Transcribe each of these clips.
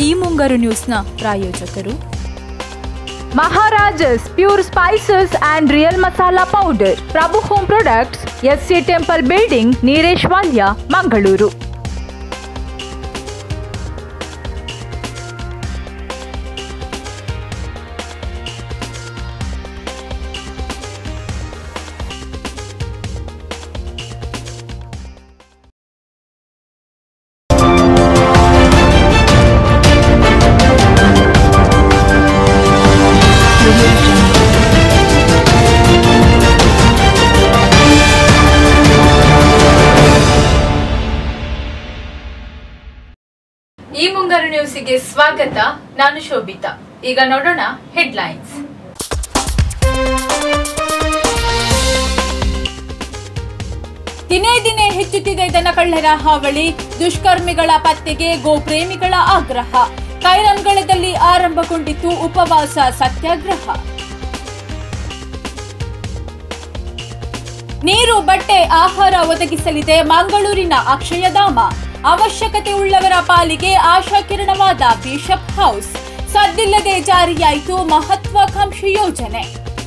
ಈ ಮುಂಗಾರು ನ್ಯೂಸ್ನ ಪ್ರಾಯೋಜಕರು Maharajas pure spices and real masala powder Prabhu home products SC temple building Nereshwalya Mangaluru ಈ ಮುಂಗಾರು ನ್ಯೂಸಿಗೆ ಸ್ವಾಗತ ನಾನು ಶೋಭಿತಾ ಈಗ ನೋಡೋಣ ಹೆಡ್ಲೈನ್ಸ್ ದಿನೇ ದಿನೇ ಹೆಚ್ಚುತ್ತಿದೆ ದನಕಳ್ಳರ ಹಾವಳಿ ದುಷ್ಕರ್ಮಿಗಳ ಪತ್ತೆಗೆ ಗೋಪ್ರೇಮಿಗಳ ಆಗ್ರಹ ಕೈರಂಗಳದಲ್ಲಿ ಆರಂಭಗೊಂಡಿತು ಉಪವಾಸ ಸತ್ಯಾಗ್ರಹ ನೀರು ಬಟ್ಟೆ ಆಹಾರ ಒದಗಿಸಲಿದೆ ಮಂಗಳೂರಿನ ಅಕ್ಷಯಧಾಮ ಅವಶ್ಯಕತೆ ಉಳ್ಳವರ ಪಾಲಿಗೆ ಆಶಾಕಿರಣವಾದ ಬಿಷಪ್ ಹೌಸ್ ಸದ್ದಿಲ್ಲದೆ ಜಾರಿಯಾಯಿತು ಮಹತ್ವಾಕಾಂಕ್ಷಿ ಯೋಜನೆ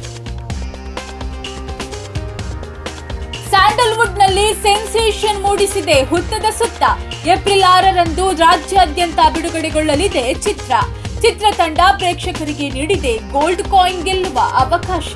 ಸ್ಯಾಂಡಲ್ವುಡ್ನಲ್ಲಿ ಸೆನ್ಸೇಷನ್ ಮೂಡಿಸಿದೆ ಹುತ್ತದ ಸುತ್ತ ಏಪ್ರಿಲ್ ಆರರಂದು ರಾಜ್ಯಾದ್ಯಂತ ಬಿಡುಗಡೆಗೊಳ್ಳಲಿದೆ ಚಿತ್ರ ಚಿತ್ರತಂಡ ಪ್ರೇಕ್ಷಕರಿಗೆ ನೀಡಿದೆ ಗೋಲ್ಡ್ ಕಾಯಿನ್ ಗೆಲ್ಲುವ ಅವಕಾಶ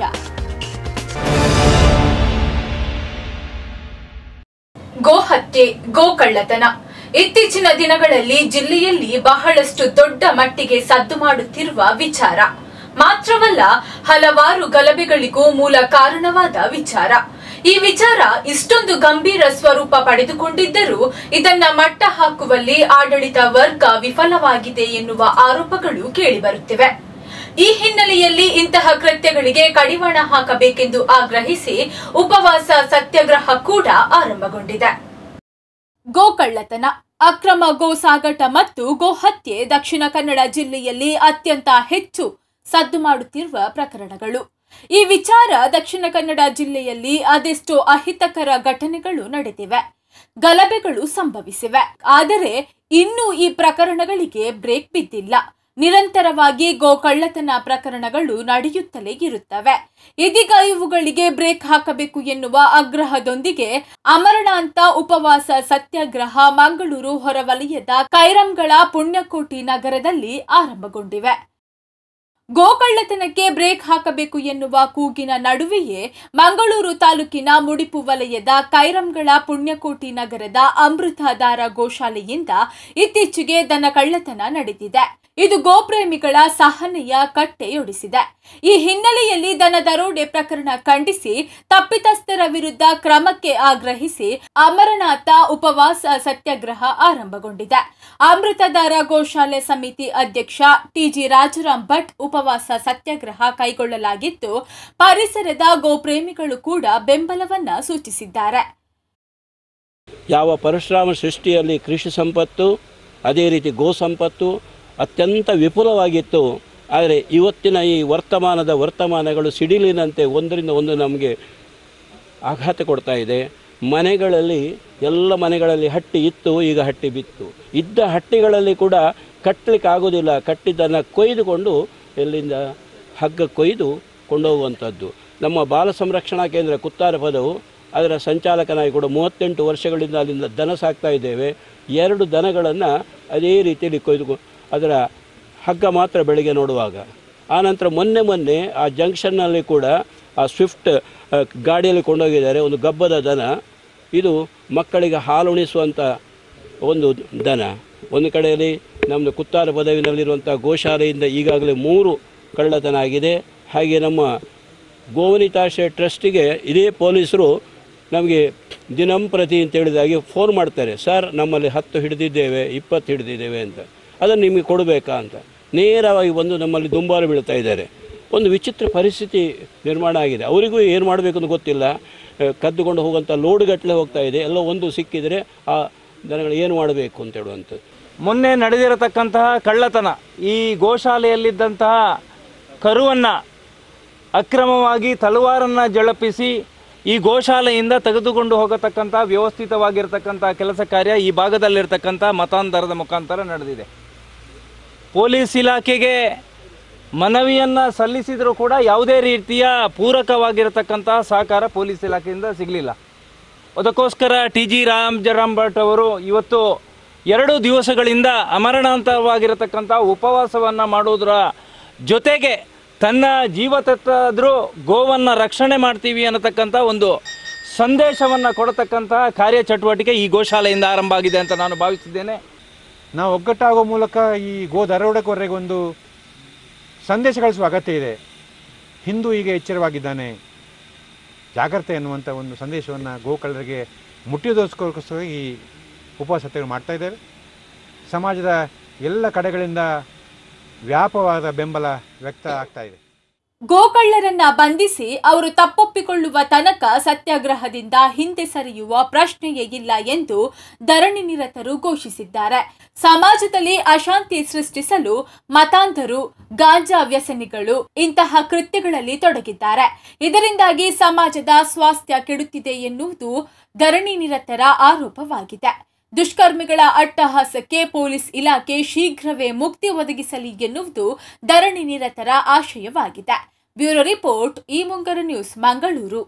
ಗೋಹತ್ಯೆ ಗೋಕಳ್ಳತನ ಇತ್ತೀಚಿನ ದಿನಗಳಲ್ಲಿ ಜಿಲ್ಲೆಯಲ್ಲಿ ಬಹಳಷ್ಟು ದೊಡ್ಡ ಮಟ್ಟಿಗೆ ಸದ್ದು ಮಾಡುತ್ತಿರುವ ವಿಚಾರ ಮಾತ್ರವಲ್ಲ ಹಲವಾರು ಗಲಭೆಗಳಿಗೂ ಮೂಲ ಕಾರಣವಾದ ವಿಚಾರ ಈ ವಿಚಾರ ಇಷ್ಟೊಂದು ಗಂಭೀರ ಸ್ವರೂಪ ಪಡೆದುಕೊಂಡಿದ್ದರೂ ಇದನ್ನ ಮಟ್ಟ ಹಾಕುವಲ್ಲಿ ಆಡಳಿತ ವರ್ಗ ವಿಫಲವಾಗಿದೆ ಎನ್ನುವ ಆರೋಪಗಳು ಕೇಳಿಬರುತ್ತಿವೆ ಈ ಹಿನ್ನೆಲೆಯಲ್ಲಿ ಇಂತಹ ಕೃತ್ಯಗಳಿಗೆ ಕಡಿವಾಣ ಹಾಕಬೇಕೆಂದು ಆಗ್ರಹಿಸಿ ಉಪವಾಸ ಸತ್ಯಾಗ್ರಹ ಕೂಡ ಆರಂಭಗೊಂಡಿದೆ ಗೋಕಳ್ಳತನ ಅಕ್ರಮ ಗೋ ಸಾಗಾಟ ಮತ್ತು ಗೋಹತ್ಯೆ ದಕ್ಷಿಣ ಕನ್ನಡ ಜಿಲ್ಲೆಯಲ್ಲಿ ಅತ್ಯಂತ ಹೆಚ್ಚು ಸದ್ದು ಮಾಡುತ್ತಿರುವ ಪ್ರಕರಣಗಳು ಈ ವಿಚಾರ ದಕ್ಷಿಣ ಕನ್ನಡ ಜಿಲ್ಲೆಯಲ್ಲಿ ಅದೆಷ್ಟೋ ಅಹಿತಕರ ಘಟನೆಗಳು ನಡೆದಿವೆ ಗಲಭೆಗಳು ಸಂಭವಿಸಿವೆ ಆದರೆ ಇನ್ನೂ ಈ ಪ್ರಕರಣಗಳಿಗೆ ಬ್ರೇಕ್ ಬಿದ್ದಿಲ್ಲ ನಿರಂತರವಾಗಿ ಗೋಕಳ್ಳತನ ಪ್ರಕರಣಗಳು ನಡೆಯುತ್ತಲೇ ಇರುತ್ತವೆ ಇದೀಗ ಇವುಗಳಿಗೆ ಬ್ರೇಕ್ ಹಾಕಬೇಕು ಎನ್ನುವ ಆಗ್ರಹದೊಂದಿಗೆ ಅಮರಣಾಂತ ಉಪವಾಸ ಸತ್ಯಾಗ್ರಹ ಮಂಗಳೂರು ಹೊರವಲಯದ ಕೈರಂಗಳ ಪುಣ್ಯಕೋಟಿ ನಗರದಲ್ಲಿ ಆರಂಭಗೊಂಡಿವೆ ಗೋಕಳ್ಳತನಕ್ಕೆ ಬ್ರೇಕ್ ಹಾಕಬೇಕು ಎನ್ನುವ ಕೂಗಿನ ನಡುವೆಯೇ ಮಂಗಳೂರು ತಾಲೂಕಿನ ಮುಡಿಪು ವಲಯದ ಕೈರಂಗಳ ಪುಣ್ಯಕೋಟಿ ನಗರದ ಅಮೃತಧಾರ ಗೋಶಾಲೆಯಿಂದ ಇತ್ತೀಚೆಗೆ ದನ ಕಳ್ಳತನ ನಡೆದಿದೆ ಇದು ಗೋಪ್ರೇಮಿಗಳ ಸಹನೆಯ ಕಟ್ಟೆಯೊಡಿಸಿದೆ ಈ ಹಿನ್ನೆಲೆಯಲ್ಲಿ ದನ ದರೋಡೆ ಪ್ರಕರಣ ಖಂಡಿಸಿ ತಪ್ಪಿತಸ್ಥರ ವಿರುದ್ಧ ಕ್ರಮಕ್ಕೆ ಆಗ್ರಹಿಸಿ ಅಮರನಾಥ ಉಪವಾಸ ಸತ್ಯಾಗ್ರಹ ಆರಂಭಗೊಂಡಿದೆ ಅಮೃತಧಾರ ಗೋಶಾಲೆ ಸಮಿತಿ ಅಧ್ಯಕ್ಷ ಟಿಜಿ ರಾಜರಾಮ್ ಭಟ್ ಉಪವಾಸ ಸತ್ಯಾಗ್ರಹ ಕೈಗೊಳ್ಳಲಾಗಿದ್ದು ಪರಿಸರದ ಗೋಪ್ರೇಮಿಗಳು ಕೂಡ ಬೆಂಬಲವನ್ನ ಸೂಚಿಸಿದ್ದಾರೆ ಯಾವ ಪರಶುರಾಮ ಸೃಷ್ಟಿಯಲ್ಲಿ ಕೃಷಿ ಸಂಪತ್ತು ಅದೇ ರೀತಿ ಗೋ ಸಂಪತ್ತು ಅತ್ಯಂತ ವಿಪುಲವಾಗಿತ್ತು ಆದರೆ ಇವತ್ತಿನ ಈ ವರ್ತಮಾನದ ವರ್ತಮಾನಗಳು ಸಿಡಿಲಿನಂತೆ ಒಂದರಿಂದ ಒಂದು ನಮಗೆ ಆಘಾತ ಕೊಡ್ತಾ ಇದೆ ಮನೆಗಳಲ್ಲಿ ಎಲ್ಲ ಮನೆಗಳಲ್ಲಿ ಹಟ್ಟಿ ಇತ್ತು ಈಗ ಹಟ್ಟಿ ಬಿತ್ತು ಇದ್ದ ಹಟ್ಟಿಗಳಲ್ಲಿ ಕೂಡ ಕಟ್ಟಲಿಕ್ಕೆ ಆಗೋದಿಲ್ಲ ಕಟ್ಟಿದ್ದನ್ನು ಕೊಯ್ದುಕೊಂಡು ಎಲ್ಲಿಂದ ಹಗ್ಗ ಕೊಯ್ದು ಕೊಂಡೋಗುವಂಥದ್ದು ನಮ್ಮ ಬಾಲ ಸಂರಕ್ಷಣಾ ಕೇಂದ್ರ ಕುತ್ತಾರ ಪದವು ಅದರ ಸಂಚಾಲಕನಾಗಿ ಕೂಡ ಮೂವತ್ತೆಂಟು ವರ್ಷಗಳಿಂದ ಅಲ್ಲಿಂದ ದನ ಸಾಕ್ತಾ ಇದ್ದೇವೆ ಎರಡು ದನಗಳನ್ನು ಅದೇ ರೀತಿಯಲ್ಲಿ ಕೊಯ್ದು ಅದರ ಹಗ್ಗ ಮಾತ್ರ ಬೆಳಿಗ್ಗೆ ನೋಡುವಾಗ ಆನಂತರ ಮೊನ್ನೆ ಮೊನ್ನೆ ಆ ಜಂಕ್ಷನ್ನಲ್ಲಿ ಕೂಡ ಆ ಸ್ವಿಫ್ಟ್ ಆ, ಗಾಡಿಯಲ್ಲಿ ಕೊಂಡೋಗಿದ್ದಾರೆ ಒಂದು ಗಬ್ಬದ ದನ ಇದು ಮಕ್ಕಳಿಗೆ ಹಾಲು ಉಣಿಸುವಂಥ ಒಂದು ದನ ಒಂದು ಕಡೆಯಲ್ಲಿ ನಮ್ಮದು ಕುತ್ತಾರ ಪದವಿನಲ್ಲಿರುವಂಥ ಗೋಶಾಲೆಯಿಂದ ಈಗಾಗಲೇ ಮೂರು ಕಳ್ಳತನ ಆಗಿದೆ ಹಾಗೆ ನಮ್ಮ ಗೋವನಿತಾಶ್ರಯ ಟ್ರಸ್ಟಿಗೆ ಇದೇ ಪೊಲೀಸರು ನಮಗೆ ದಿನಂಪ್ರತಿ ಅಂತ ಹೇಳಿದಾಗೆ ಫೋನ್ ಮಾಡ್ತಾರೆ ಸರ್ ನಮ್ಮಲ್ಲಿ ಹತ್ತು ಹಿಡಿದಿದ್ದೇವೆ ಇಪ್ಪತ್ತು ಹಿಡಿದಿದ್ದೇವೆ ಅಂತ ಅದನ್ನು ನಿಮಗೆ ಕೊಡಬೇಕಾ ಅಂತ ನೇರವಾಗಿ ಬಂದು ನಮ್ಮಲ್ಲಿ ದುಂಬಾಲು ಬೀಳ್ತಾ ಇದ್ದಾರೆ ಒಂದು ವಿಚಿತ್ರ ಪರಿಸ್ಥಿತಿ ನಿರ್ಮಾಣ ಆಗಿದೆ ಅವರಿಗೂ ಏನು ಮಾಡಬೇಕು ಅಂತ ಗೊತ್ತಿಲ್ಲ ಆ, ಕದ್ದುಕೊಂಡು ಹೋಗುವಂಥ ಲೋಡ್ಗಟ್ಟಲೆ ಹೋಗ್ತಾ ಇದೆ ಎಲ್ಲ ಒಂದು ಸಿಕ್ಕಿದರೆ ಆ ದನಗಳು ಏನು ಮಾಡಬೇಕು ಅಂತ ಹೇಳುವಂಥದ್ದು ಮೊನ್ನೆ ನಡೆದಿರತಕ್ಕಂತಹ ಕಳ್ಳತನ ಈ ಗೋಶಾಲೆಯಲ್ಲಿದ್ದಂತಹ ಕರುವನ್ನು ಅಕ್ರಮವಾಗಿ ತಲವಾರನ್ನು ಜಳಪಿಸಿ ಈ ಗೋಶಾಲೆಯಿಂದ ತೆಗೆದುಕೊಂಡು ಹೋಗತಕ್ಕಂಥ ವ್ಯವಸ್ಥಿತವಾಗಿರ್ತಕ್ಕಂಥ ಕೆಲಸ ಕಾರ್ಯ ಈ ಭಾಗದಲ್ಲಿರ್ತಕ್ಕಂಥ ಮತಾಂತರದ ಮುಖಾಂತರ ನಡೆದಿದೆ ಪೊಲೀಸ್ ಇಲಾಖೆಗೆ ಮನವಿಯನ್ನು ಸಲ್ಲಿಸಿದರೂ ಕೂಡ ಯಾವುದೇ ರೀತಿಯ ಪೂರಕವಾಗಿರತಕ್ಕಂತಹ ಸಹಕಾರ ಪೊಲೀಸ್ ಇಲಾಖೆಯಿಂದ ಸಿಗಲಿಲ್ಲ ಅದಕ್ಕೋಸ್ಕರ ಟಿ ಜಿ ರಾಮ್ ಜರಾಮ್ ಭಟ್ ಅವರು ಇವತ್ತು ಎರಡು ದಿವಸಗಳಿಂದ ಅಮರಣಾಂತವಾಗಿರತಕ್ಕಂಥ ಉಪವಾಸವನ್ನು ಮಾಡುವುದರ ಜೊತೆಗೆ ತನ್ನ ಜೀವ ತೆತ್ತಾದರೂ ಗೋವನ್ನು ರಕ್ಷಣೆ ಮಾಡ್ತೀವಿ ಅನ್ನತಕ್ಕಂಥ ಒಂದು ಸಂದೇಶವನ್ನು ಕೊಡತಕ್ಕಂತಹ ಕಾರ್ಯಚಟುವಟಿಕೆ ಈ ಗೋಶಾಲೆಯಿಂದ ಆರಂಭ ಆಗಿದೆ ಅಂತ ನಾನು ಭಾವಿಸಿದ್ದೇನೆ ನಾವು ಒಗ್ಗಟ್ಟಾಗುವ ಮೂಲಕ ಈ ಗೋ ದರೋಡೆಕೋರರಿಗೆ ಒಂದು ಸಂದೇಶ ಕಳಿಸುವ ಅಗತ್ಯ ಇದೆ ಹಿಂದೂ ಈಗ ಎಚ್ಚರವಾಗಿದ್ದಾನೆ ಜಾಗ್ರತೆ ಎನ್ನುವಂಥ ಒಂದು ಸಂದೇಶವನ್ನು ಗೋಕಳ್ಳರಿಗೆ ಮುಟ್ಟಿಯೋದಕ್ಕೋಸ್ಕರ ಈ ಉಪವಾಸ ಸತ್ಯಾಗ್ರಹ ಮಾಡ್ತಾ ಇದ್ದೇವೆ ಸಮಾಜದ ಎಲ್ಲ ಕಡೆಗಳಿಂದ ವ್ಯಾಪಕವಾದ ಬೆಂಬಲ ವ್ಯಕ್ತ ಆಗ್ತಾ ಇದೆ ಗೋಕಳ್ಳರನ್ನ ಬಂಧಿಸಿ ಅವರು ತಪ್ಪೊಪ್ಪಿಕೊಳ್ಳುವ ತನಕ ಸತ್ಯಾಗ್ರಹದಿಂದ ಹಿಂದೆ ಸರಿಯುವ ಪ್ರಶ್ನೆಯೇ ಇಲ್ಲ ಎಂದು ಧರಣಿ ನಿರತರು ಘೋಷಿಸಿದ್ದಾರೆ ಸಮಾಜದಲ್ಲಿ ಅಶಾಂತಿ ಸೃಷ್ಟಿಸಲು ಮತಾಂಧರು ಗಾಂಜಾ ವ್ಯಸನಿಗಳು ಇಂತಹ ಕೃತ್ಯಗಳಲ್ಲಿ ತೊಡಗಿದ್ದಾರೆ ಇದರಿಂದಾಗಿ ಸಮಾಜದ ಸ್ವಾಸ್ಥ್ಯ ಕೆಡುತ್ತಿದೆ ಎನ್ನುವುದು ಧರಣಿ ನಿರತರ ಆರೋಪವಾಗಿದೆ ದುಷ್ಕರ್ಮಿಗಳ ಅಟ್ಟಹಾಸಕ್ಕೆ ಪೊಲೀಸ್ ಇಲಾಖೆ ಶೀಘ್ರವೇ ಮುಕ್ತಿ ಒದಗಿಸಲಿ ಎನ್ನುವುದು ಧರಣಿ ನಿರತರ ಆಶಯವಾಗಿದೆ ಬ್ಯೂರೋ ರಿಪೋರ್ಟ್ ಈ ಮುಂಗರ ನ್ಯೂಸ್ ಮಂಗಳೂರು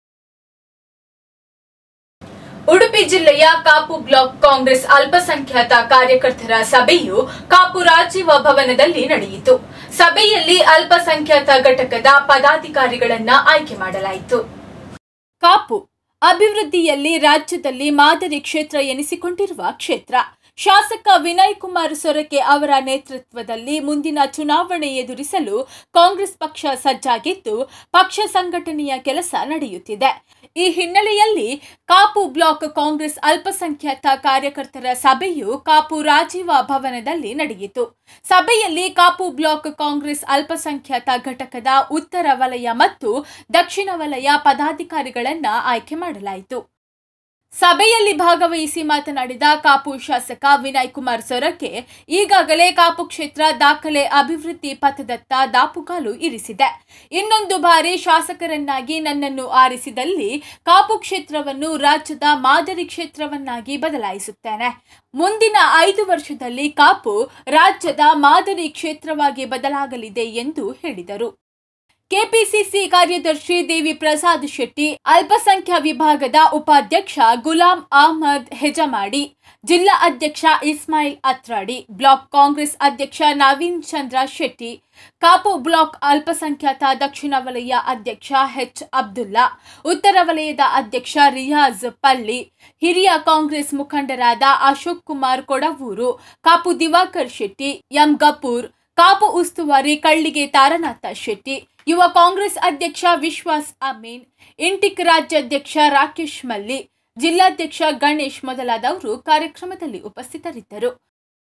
ಉಡುಪಿ ಜಿಲ್ಲೆಯ ಕಾಪು ಬ್ಲಾಕ್ ಕಾಂಗ್ರೆಸ್ ಅಲ್ಪಸಂಖ್ಯಾತ ಕಾರ್ಯಕರ್ತರ ಸಭೆಯು ಕಾಪು ರಾಜೀವ ಭವನದಲ್ಲಿ ನಡೆಯಿತು ಸಭೆಯಲ್ಲಿ ಅಲ್ಪಸಂಖ್ಯಾತ ಘಟಕದ ಪದಾಧಿಕಾರಿಗಳನ್ನ ಆಯ್ಕೆ ಮಾಡಲಾಯಿತು ಕಾಪು ಅಭಿವೃದ್ಧಿಯಲ್ಲಿ ರಾಜ್ಯದಲ್ಲಿ ಮಾದರಿ ಕ್ಷೇತ್ರ ಎನಿಸಿಕೊಂಡಿರುವ ಕ್ಷೇತ್ರ ಶಾಸಕ ವಿನಯ್ ಕುಮಾರ್ ಸೊರಕೆ ಅವರ ನೇತೃತ್ವದಲ್ಲಿ ಮುಂದಿನ ಚುನಾವಣೆ ಎದುರಿಸಲು ಕಾಂಗ್ರೆಸ್ ಪಕ್ಷ ಸಜ್ಜಾಗಿದ್ದು ಪಕ್ಷ ಸಂಘಟನೆಯ ಕೆಲಸ ನಡೆಯುತ್ತಿದೆ ಈ ಹಿನ್ನೆಲೆಯಲ್ಲಿ ಕಾಪು ಬ್ಲಾಕ್ ಕಾಂಗ್ರೆಸ್ ಅಲ್ಪಸಂಖ್ಯಾತ ಕಾರ್ಯಕರ್ತರ ಸಭೆಯು ಕಾಪು ರಾಜೀವ ಭವನದಲ್ಲಿ ನಡೆಯಿತು ಸಭೆಯಲ್ಲಿ ಕಾಪು ಬ್ಲಾಕ್ ಕಾಂಗ್ರೆಸ್ ಅಲ್ಪಸಂಖ್ಯಾತ ಘಟಕದ ಉತ್ತರ ವಲಯ ಮತ್ತು ದಕ್ಷಿಣ ವಲಯ ಪದಾಧಿಕಾರಿಗಳನ್ನ ಆಯ್ಕೆ ಮಾಡಲಾಯಿತು ಸಭೆಯಲ್ಲಿ ಭಾಗವಹಿಸಿ ಮಾತನಾಡಿದ ಕಾಪು ಶಾಸಕ ವಿನಯ್ ಕುಮಾರ್ ಸೊರಕೆ ಈಗಾಗಲೇ ಕಾಪು ಕ್ಷೇತ್ರ ದಾಖಲೆ ಅಭಿವೃದ್ಧಿ ಪಥದತ್ತ ದಾಪುಗಾಲು ಇರಿಸಿದೆ ಇನ್ನೊಂದು ಬಾರಿ ಶಾಸಕರನ್ನಾಗಿ ನನ್ನನ್ನು ಆರಿಸಿದಲ್ಲಿ ಕಾಪು ಕ್ಷೇತ್ರವನ್ನು ರಾಜ್ಯದ ಮಾದರಿ ಕ್ಷೇತ್ರವನ್ನಾಗಿ ಬದಲಾಯಿಸುತ್ತೇನೆ ಮುಂದಿನ ಐದು ವರ್ಷದಲ್ಲಿ ಕಾಪು ರಾಜ್ಯದ ಮಾದರಿ ಕ್ಷೇತ್ರವಾಗಿ ಬದಲಾಗಲಿದೆ ಎಂದು ಹೇಳಿದರು ಕೆಪಿಸಿಸಿ ಕಾರ್ಯದರ್ಶಿ ದೇವಿ ಪ್ರಸಾದ್ ಶೆಟ್ಟಿ ಅಲ್ಪಸಂಖ್ಯಾ ವಿಭಾಗದ ಉಪಾಧ್ಯಕ್ಷ ಗುಲಾಂ ಅಹಮದ್ ಹೆಜಮಾಡಿ ಜಿಲ್ಲಾ ಅಧ್ಯಕ್ಷ ಇಸ್ಮಾಯಿಲ್ ಅತ್ರಾಡಿ ಬ್ಲಾಕ್ ಕಾಂಗ್ರೆಸ್ ಅಧ್ಯಕ್ಷ ನವೀನ್ ಚಂದ್ರ ಶೆಟ್ಟಿ ಕಾಪು ಬ್ಲಾಕ್ ಅಲ್ಪಸಂಖ್ಯಾತ ದಕ್ಷಿಣ ವಲಯ ಅಧ್ಯಕ್ಷ ಎಚ್ ಅಬ್ದುಲ್ಲಾ ಉತ್ತರ ವಲಯದ ಅಧ್ಯಕ್ಷ ರಿಯಾಜ್ ಪಳ್ಳಿ ಹಿರಿಯ ಕಾಂಗ್ರೆಸ್ ಮುಖಂಡರಾದ ಅಶೋಕ್ ಕುಮಾರ್ ಕೊಡವೂರು ಕಾಪು ದಿವಾಕರ್ ಶೆಟ್ಟಿ ಎಂ ಗಪೂರ್ ಕಾಪು ಉಸ್ತುವಾರಿ ಕಳ್ಳಿಗೆ ತಾರನಾಥ ಶೆಟ್ಟಿ ಯುವ ಕಾಂಗ್ರೆಸ್ ಅಧ್ಯಕ್ಷ ವಿಶ್ವಾಸ್ ಅಮೀನ್ ಇಂಟಿಕ್ ರಾಜ್ಯಾಧ್ಯಕ್ಷ ರಾಕೇಶ್ ಮಲ್ಲಿ ಜಿಲ್ಲಾಧ್ಯಕ್ಷ ಗಣೇಶ್ ಮೊದಲಾದವರು ಕಾರ್ಯಕ್ರಮದಲ್ಲಿ ಉಪಸ್ಥಿತರಿದ್ದರು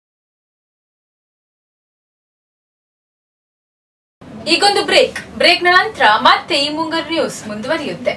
ಈಗೊಂದು ಬ್ರೇಕ್ ಬ್ರೇಕ್ನ ನಂತರ ಮತ್ತೆ ಈ ಮುಂಗರ್ ನ್ಯೂಸ್ ಮುಂದುವರಿಯುತ್ತೆ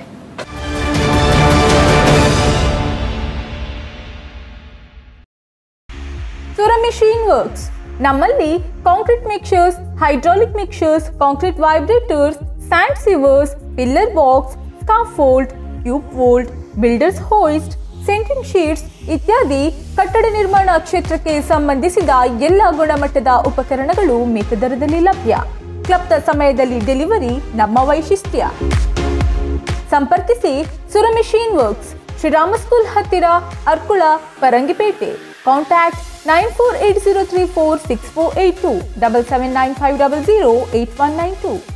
ಸುರ ಮಿಷಿನ್ ವರ್ಕ್ಸ್ ನಮ್ಮಲ್ಲಿ concrete mixers hydraulic mixers concrete vibrators sand sievers pillar box scaffold tube volt builders hoist centering sheets ಇತ್ಯಾದಿ ಕಟ್ಟಡ ನಿರ್ಮಾಣ ಕ್ಷೇತ್ರಕ್ಕೆ ಸಂಬಂಧಿಸಿದ ಎಲ್ಲ ಗುಣಮಟ್ಟದ ಉಪಕರಣಗಳು ಮಿತ ದರದಲ್ಲಿ ಲಭ್ಯ ಕ್ಲಬ್ದ ಸಮಯದಲ್ಲಿ ಡೆಲಿವರಿ ನಮ್ಮ ವೈಶಿಷ್ಟ್ಯ ಸಂಪರ್ಕಿಸಿ ಸುರ ಮಿಷಿನ್ ವರ್ಕ್ಸ್ ಶ್ರೀರಾಮ ಸ್ಕೂಲ್ ಹತ್ತಿರ Arkula Parangipete contact nine four eight zero three four six four eight two double seven nine five double zero eight one nine to